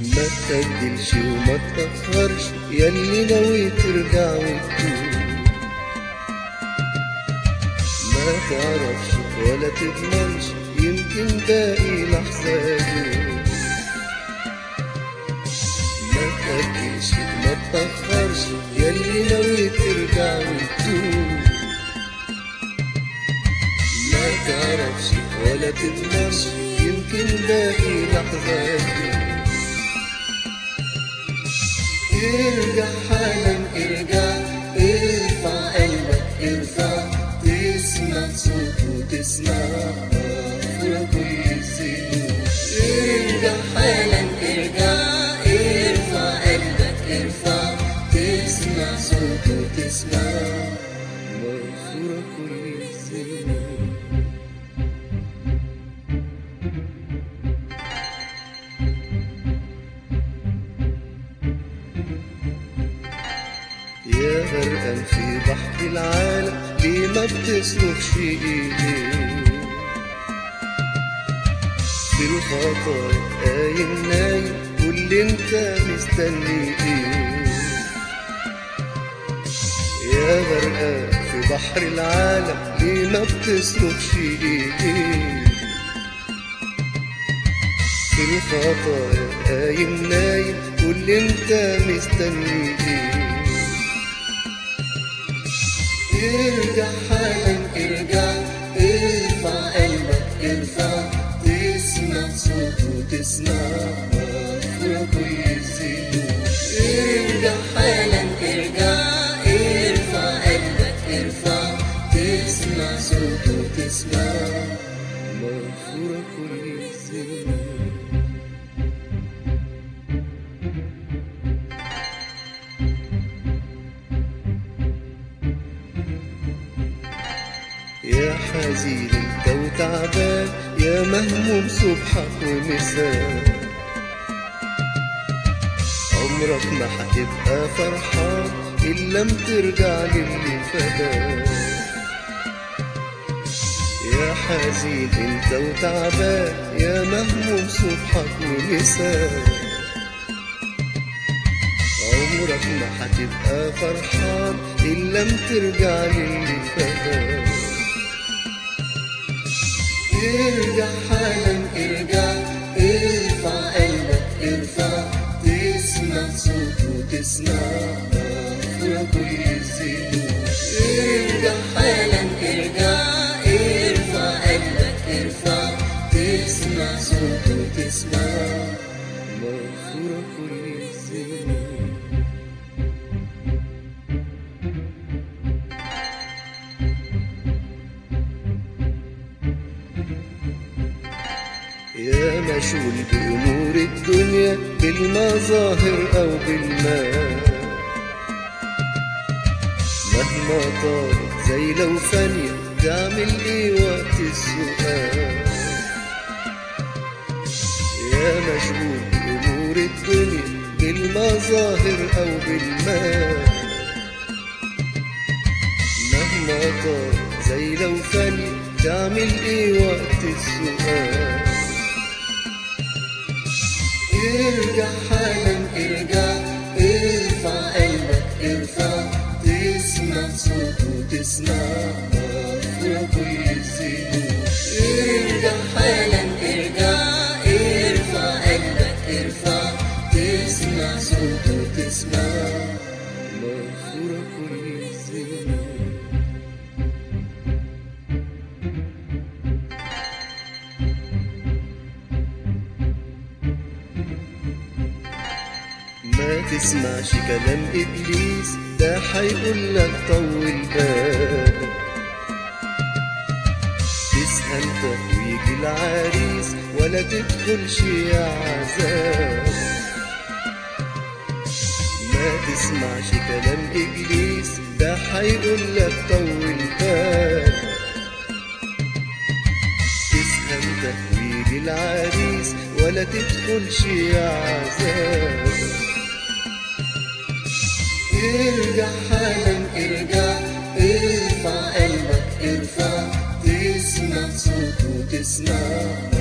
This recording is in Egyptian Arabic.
ما تأجلش وما تأخرش ياللي ناوي ترجع وتتوب ما تعرفش ولا تضمنش يمكن باقي لحظة يدوب ما تأجلش وما تأخرش ياللي ناوي ترجع وتتوب ما تعرفش ولا تضمنش يمكن باقي لحظة يدوب ارجع حالا ارجع ارفع قلبك ارفع تسمع صوته تسمع مغفورة كل الذنوب ارجع حالا ارجع ارفع قلبك ارفع تسمع صوته تسمع مغفورة كل الذنوب يا غرقان في بحر العالم ليه ما بتصرخش ايديك في الخطايا قايم نايم واللي انت مستني ايه يا غرقان في بحر العالم ليه ما بتصرخش ايديك في الخطايا قايم نايم واللي انت مستني ايه ارجع حالا ارجع ارفع قلبك ارفع تسمع صوته تسمع مغفورة كل الذنوب ارجع حالا ارجع ارفع قلبك ارفع تسمع صوته تسمع مغفورة كل الذنوب يا حزين انت وتعبان يا مهموم صبحك ومساء عمرك ما هتبقى فرحان إلا لما ترجع للي فداك يا حزين انت وتعبان يا مهموم صبحك ومساء عمرك ما هتبقى فرحان إلا لما ترجع للي فداك ارجع حالا ارجع ارفع قلبك ارفع تسمع صوته تسمع مغفورة كل الذنوب ارجع حالا ارجع ارفع قلبك ارفع تسمع صوته تسمع مغفورة كل الذنوب يا مشغول بأمور الدنيا بالمظاهر أو بالمال مهما طالت زي لو ثانية تعمل إيه وقت السؤال يا مشغول بأمور الدنيا بالمظاهر أو بالمال مهما طالت زي لو ثانية تعمل إيه وقت السؤال ارجع حالا ارجع ارفع قلبك ارفع تسمع صوته تسمع مغفورة كل الذنوب ارجع حالا ارجع ارفع قلبك ارفع تسمع صوته تسمع مغفورة كل الذنوب ما تسمعش كلام ابليس ده هيقول لك طول بالك تسهل ده ويجي العريس ولا تدخلش يا عذاب ما تسمعش كلام ابليس ده هيقول لك طول بالك تسهل ده ويجي العريس ولا تدخلش يا عذاب ارجع حالا ارجع ارفع قلبك ارفع تسمع صوته تسمع